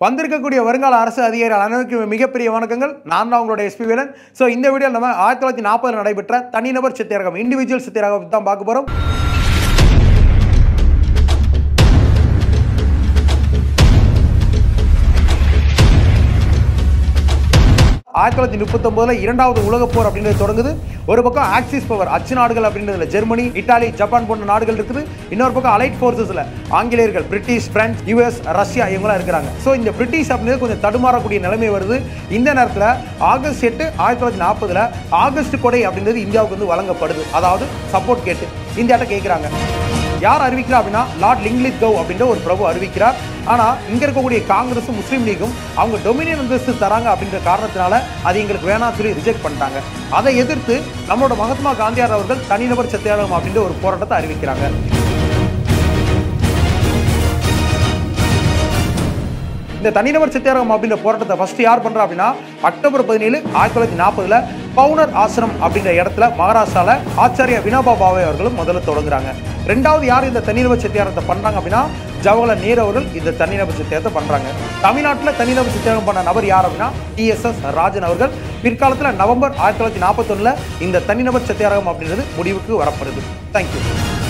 வந்திருக்கக்கூடிய வருங்கால அரசு அதிகாரிகள் அனைவருக்கும் மிகப்பெரிய வணக்கங்கள் நான் தான் உங்களோட எஸ்பி வேலன் ஸோ இந்த வீடியோ நம்ம ஆயிரத்தி தொள்ளாயிரத்தி நாற்பதில் நடைபெற்ற தனிநபர் சித்திரகம் இண்டிவிஜுவல் சித்திரகம் தான் பார்க்க போகிறோம் ஆயிரத்தி தொள்ளாயிரத்தி முப்பத்தொன்பதுல இரண்டாவது உலகப் போர் அப்படின்றது தொடங்குது ஒரு பக்கம் ஆக்சிஸ் பவர் அச்சு நாடுகள் அப்படின்றதுல ஜெர்மனி இத்தாலி ஜப்பான் போன்ற நாடுகள் இருக்குது இன்னொரு பக்கம் அலைட் ஃபோர்ஸஸ்ல ஆங்கிலேயர்கள் பிரிட்டிஷ் பிரெஞ்ச் யூஎஸ் ரஷ்யா இவங்களாம் இருக்கிறாங்க ஸோ இந்த பிரிட்டிஷ் அப்படின்றது கொஞ்சம் தடுமாறக்கூடிய நிலைமை வருது இந்த நேரத்தில் ஆகஸ்ட் எட்டு ஆயிரத்தி தொள்ளாயிரத்தி நாற்பதுல ஆகஸ்ட் கொடை அப்படின்றது இந்தியாவுக்கு வந்து வழங்கப்படுது அதாவது சப்போர்ட் கேட்டு இந்தியாட்ட கேட்குறாங்க யார் அறிவிக்கிறா அப்படின்னா லார்ட் லிங்லித் கவ் அப்படின்ற ஒரு பிரபு அறிவிக்கிறார் ஆனால் இங்கே இருக்கக்கூடிய காங்கிரஸும் முஸ்லீம் லீகும் அவங்க டொமினியன் அந்தஸ்து தராங்க அப்படின்ற காரணத்தினால அது எங்களுக்கு வேணாம் சொல்லி ரிஜெக்ட் பண்ணிட்டாங்க அதை எதிர்த்து நம்மளோட மகாத்மா காந்தியார் அவர்கள் தனிநபர் சத்தியாகிரகம் அப்படின்ற ஒரு போராட்டத்தை அறிவிக்கிறாங்க இந்த தனிநபர் சத்தியாகிரகம் அப்படின்ற போராட்டத்தை ஃபர்ஸ்ட் யார் பண்றா அப்படின்னா அக்டோபர் பதினேழு ஆயிரத்தி தொள்ளாயிரத்தி நாற்பதுல பவுனர் ஆசிரம் அப்படின்ற இடத்துல மகாராஷ்டிரால ஆச்சாரிய வினோபா பாவே அவர்களும் முதல்ல தொடங்குறாங்க ரெண்டாவது யார் இந்த தனிநபர் சத்தியாகிரகத்தை பண்றாங்க அப்படின்னா ஜவஹர்லால் நேரு அவர்கள் இந்த தனிநபர் சத்தியாகத்தை பண்றாங்க தமிழ்நாட்டில் தனிநபர் சத்தியாகம் பண்ண நபர் யார் அப்படின்னா டிஎஸ்எஸ் ராஜன் அவர்கள் பிற்காலத்தில் நவம்பர் ஆயிரத்தி தொள்ளாயிரத்தி நாற்பத்தொன்னுல இந்த தனிநபர் சத்தியாகிரகம் அப்படின்றது முடிவுக்கு வரப்படுது தேங்க்யூ